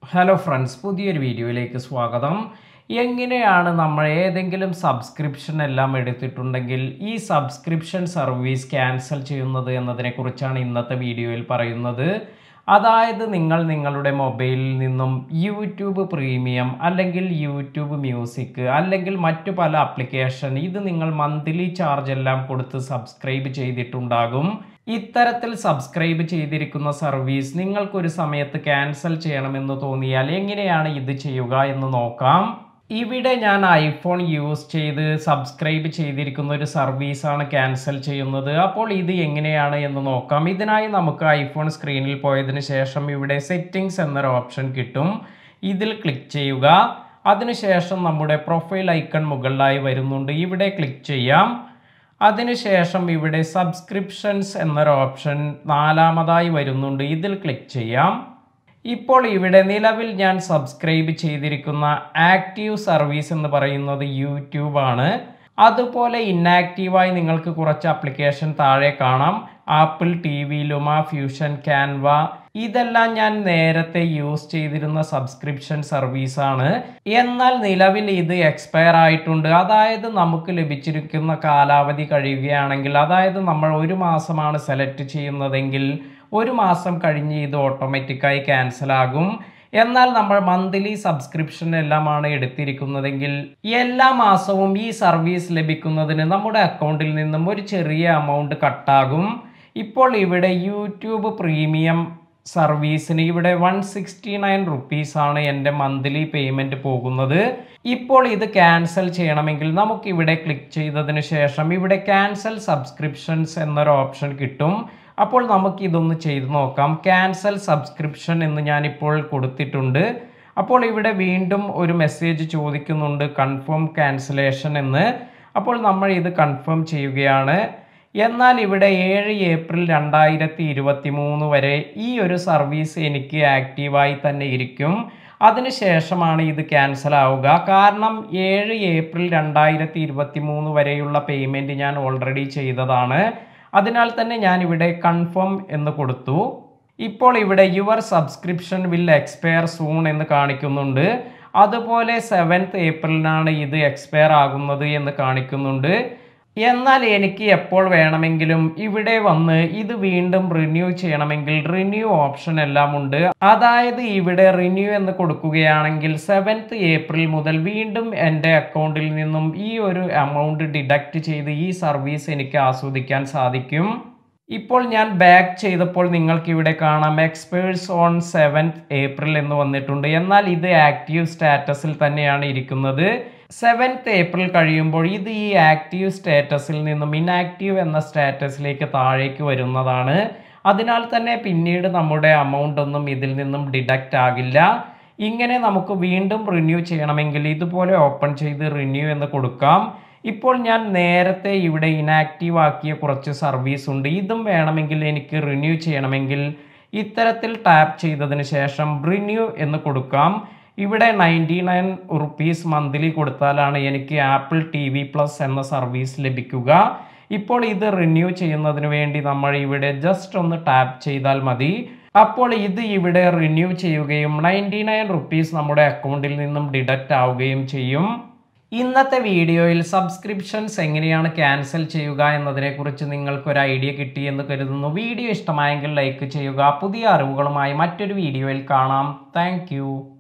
hello friends പുതിയൊരു വീഡിയോയിലേക്ക് സ്വാഗതം എങ്ങനെയാണ് നമ്മൾ ഏതെങ്കിലും സബ്സ്ക്രിപ്ഷൻ എല്ലാം എടുത്തിട്ടുണ്ടെങ്കിൽ ഈ സബ്സ്ക്രിപ്ഷൻ സർവീസ് ക്യാൻസൽ ചെയ്യുന്നത് എന്നതിനെക്കുറിച്ചാണ് ഇന്നത്തെ വീഡിയോയിൽ പറയുന്നത് അതായത് നിങ്ങൾ നിങ്ങളുടെ മൊബൈലിൽ നിന്നും യൂട്യൂബ് പ്രീമിയം അല്ലെങ്കിൽ യൂട്യൂബ് മ്യൂസിക് അല്ലെങ്കിൽ മറ്റു പല ആപ്ലിക്കേഷൻ ഇത് നിങ്ങൾ മന്ത്ലി ചാർജ് എല്ലാം കൊടുത്ത് സബ്സ്ക്രൈബ് ചെയ്തിട്ടുണ്ടാകും ഇത്തരത്തിൽ സബ്സ്ക്രൈബ് ചെയ്തിരിക്കുന്ന സർവീസ് നിങ്ങൾക്കൊരു സമയത്ത് ക്യാൻസൽ ചെയ്യണമെന്ന് തോന്നിയാൽ എങ്ങനെയാണ് ഇത് ചെയ്യുക എന്ന് നോക്കാം ഇവിടെ ഞാൻ ഐഫോൺ യൂസ് ചെയ്ത് സബ്സ്ക്രൈബ് ചെയ്തിരിക്കുന്ന ഒരു സർവീസാണ് ക്യാൻസൽ ചെയ്യുന്നത് അപ്പോൾ ഇത് എങ്ങനെയാണ് എന്ന് നോക്കാം ഇതിനായി നമുക്ക് ഐഫോൺ സ്ക്രീനിൽ പോയതിന് ശേഷം ഇവിടെ സെറ്റിംഗ്സ് എന്നൊരു ഓപ്ഷൻ കിട്ടും ഇതിൽ ക്ലിക്ക് ചെയ്യുക അതിനുശേഷം നമ്മുടെ പ്രൊഫൈൽ ഐക്കൺ മുകളിലായി വരുന്നുണ്ട് ഇവിടെ ക്ലിക്ക് ചെയ്യാം അതിനുശേഷം ഇവിടെ സബ്സ്ക്രിപ്ഷൻസ് എന്നൊരു ഓപ്ഷൻ നാലാമതായി വരുന്നുണ്ട് ഇതിൽ ക്ലിക്ക് ചെയ്യാം ഇപ്പോൾ ഇവിടെ നിലവിൽ ഞാൻ സബ്സ്ക്രൈബ് ചെയ്തിരിക്കുന്ന ആക്റ്റീവ് സർവീസ് എന്ന് പറയുന്നത് യൂട്യൂബ് ആണ് അതുപോലെ ഇന്നാക്റ്റീവായി നിങ്ങൾക്ക് കുറച്ച് ആപ്ലിക്കേഷൻ താഴെ കാണാം Apple T V Luma Fusion Canva ഇതെല്ലാം ഞാൻ നേരത്തെ യൂസ് ചെയ്തിരുന്ന സബ്സ്ക്രിപ്ഷൻ സർവീസാണ് എന്നാൽ നിലവിൽ ഇത് എക്സ്പയർ ആയിട്ടുണ്ട് അതായത് നമുക്ക് ലഭിച്ചിരിക്കുന്ന കാലാവധി കഴിയുകയാണെങ്കിൽ അതായത് നമ്മൾ ഒരു മാസമാണ് സെലക്ട് ചെയ്യുന്നതെങ്കിൽ ഒരു മാസം കഴിഞ്ഞ് ഇത് ഓട്ടോമാറ്റിക്കായി ക്യാൻസൽ ആകും എന്നാൽ നമ്മൾ മന്ത്ലി സബ്സ്ക്രിപ്ഷൻ എല്ലാമാണ് എടുത്തിരിക്കുന്നതെങ്കിൽ എല്ലാ മാസവും ഈ സർവീസ് ലഭിക്കുന്നതിന് നമ്മുടെ അക്കൗണ്ടിൽ നിന്നും ഒരു ചെറിയ എമൗണ്ട് കട്ടാകും ഇപ്പോൾ ഇവിടെ യൂട്യൂബ് പ്രീമിയം സർവീസിന് ഇവിടെ വൺ സിക്സ്റ്റി നയൻ റുപ്പീസാണ് എൻ്റെ മന്ത്ലി പേയ്മെൻറ്റ് പോകുന്നത് ഇപ്പോൾ ഇത് ക്യാൻസൽ ചെയ്യണമെങ്കിൽ നമുക്ക് ഇവിടെ ക്ലിക്ക് ചെയ്തതിന് ശേഷം ഇവിടെ ക്യാൻസൽ സബ്സ്ക്രിപ്ഷൻസ് എന്നൊരു ഓപ്ഷൻ കിട്ടും അപ്പോൾ നമുക്ക് ഇതൊന്ന് ചെയ്ത് നോക്കാം ക്യാൻസൽ സബ്സ്ക്രിപ്ഷൻ എന്ന് ഞാനിപ്പോൾ കൊടുത്തിട്ടുണ്ട് അപ്പോൾ ഇവിടെ വീണ്ടും ഒരു മെസ്സേജ് ചോദിക്കുന്നുണ്ട് കൺഫേം ക്യാൻസലേഷൻ എന്ന് അപ്പോൾ നമ്മൾ ഇത് കൺഫേം ചെയ്യുകയാണ് എന്നാൽ ഇവിടെ ഏഴ് ഏപ്രിൽ രണ്ടായിരത്തി ഇരുപത്തി മൂന്ന് വരെ ഈ ഒരു സർവീസ് എനിക്ക് ആക്റ്റീവായി തന്നെ ഇരിക്കും അതിനുശേഷമാണ് ഇത് ക്യാൻസൽ ആവുക കാരണം ഏഴ് ഏപ്രിൽ രണ്ടായിരത്തി ഇരുപത്തി മൂന്ന് വരെയുള്ള പേയ്മെൻറ്റ് ഞാൻ ഓൾറെഡി ചെയ്തതാണ് അതിനാൽ തന്നെ ഞാൻ ഇവിടെ കൺഫേം എന്ന് കൊടുത്തു ഇപ്പോൾ ഇവിടെ your subscription will expire soon എന്ന് കാണിക്കുന്നുണ്ട് അതുപോലെ സെവൻത്ത് ഏപ്രിലിനാണ് ഇത് എക്സ്പയർ ആകുന്നത് എന്ന് കാണിക്കുന്നുണ്ട് എന്നാൽ എനിക്ക് എപ്പോൾ വേണമെങ്കിലും ഇവിടെ വന്ന് ഇത് വീണ്ടും റിന്യൂ ചെയ്യണമെങ്കിൽ റിന്യൂ ഓപ്ഷൻ എല്ലാം ഉണ്ട് അതായത് ഇവിടെ റിന്യൂ എന്ന് കൊടുക്കുകയാണെങ്കിൽ സെവൻത്ത് ഏപ്രിൽ മുതൽ വീണ്ടും എൻ്റെ അക്കൗണ്ടിൽ നിന്നും ഈ ഒരു എമൗണ്ട് ഡിഡക്റ്റ് ചെയ്ത് ഈ സർവീസ് എനിക്ക് ആസ്വദിക്കാൻ സാധിക്കും ഇപ്പോൾ ഞാൻ ബാക്ക് ചെയ്തപ്പോൾ നിങ്ങൾക്ക് ഇവിടെ കാണാം എക്സ്പേഴ്സ് ഓൺ സെവൻത്ത് ഏപ്രിൽ എന്ന് വന്നിട്ടുണ്ട് എന്നാൽ ഇത് ആക്റ്റീവ് സ്റ്റാറ്റസിൽ തന്നെയാണ് ഇരിക്കുന്നത് സെവൻത്ത് ഏപ്രിൽ കഴിയുമ്പോൾ ഇത് ഈ ആക്റ്റീവ് സ്റ്റാറ്റസിൽ നിന്നും ഇനാക്റ്റീവ് എന്ന സ്റ്റാറ്റസിലേക്ക് താഴേക്ക് വരുന്നതാണ് അതിനാൽ തന്നെ പിന്നീട് നമ്മുടെ എമൗണ്ട് ഒന്നും ഇതിൽ നിന്നും ഡിഡക്റ്റ് ആകില്ല ഇങ്ങനെ നമുക്ക് വീണ്ടും റിന്യൂ ചെയ്യണമെങ്കിൽ ഇതുപോലെ ഓപ്പൺ ചെയ്ത് റിന്യൂ എന്ന് കൊടുക്കാം ഇപ്പോൾ ഞാൻ നേരത്തെ ഇവിടെ ഇനാക്റ്റീവ് ആക്കിയ കുറച്ച് സർവീസ് ഉണ്ട് ഇതും വേണമെങ്കിൽ എനിക്ക് റിന്യൂ ചെയ്യണമെങ്കിൽ ഇത്തരത്തിൽ ടാപ്പ് ചെയ്തതിന് ശേഷം റിന്യൂ എന്ന് കൊടുക്കാം ഇവിടെ നയൻറ്റി നയൻ റുപ്പീസ് മന്ത്ലി കൊടുത്താലാണ് എനിക്ക് ആപ്പിൾ ടി വി പ്ലസ് എന്ന സർവീസ് ലഭിക്കുക ഇപ്പോൾ ഇത് റിന്യൂ ചെയ്യുന്നതിന് വേണ്ടി നമ്മൾ ഇവിടെ ജസ്റ്റ് ഒന്ന് ടാപ്പ് ചെയ്താൽ മതി അപ്പോൾ ഇത് ഇവിടെ റിന്യൂ ചെയ്യുകയും നയൻറ്റി നയൻ റുപ്പീസ് നമ്മുടെ അക്കൗണ്ടിൽ നിന്നും ഡിഡക്റ്റ് ആവുകയും ചെയ്യും ഇന്നത്തെ വീഡിയോയിൽ സബ്സ്ക്രിപ്ഷൻസ് എങ്ങനെയാണ് ക്യാൻസൽ ചെയ്യുക എന്നതിനെക്കുറിച്ച് നിങ്ങൾക്കൊരു ഐഡിയ കിട്ടി എന്ന് കരുതുന്നു വീഡിയോ ഇഷ്ടമായെങ്കിൽ ലൈക്ക് ചെയ്യുക പുതിയ അറിവുകളുമായി മറ്റൊരു വീഡിയോയിൽ കാണാം താങ്ക്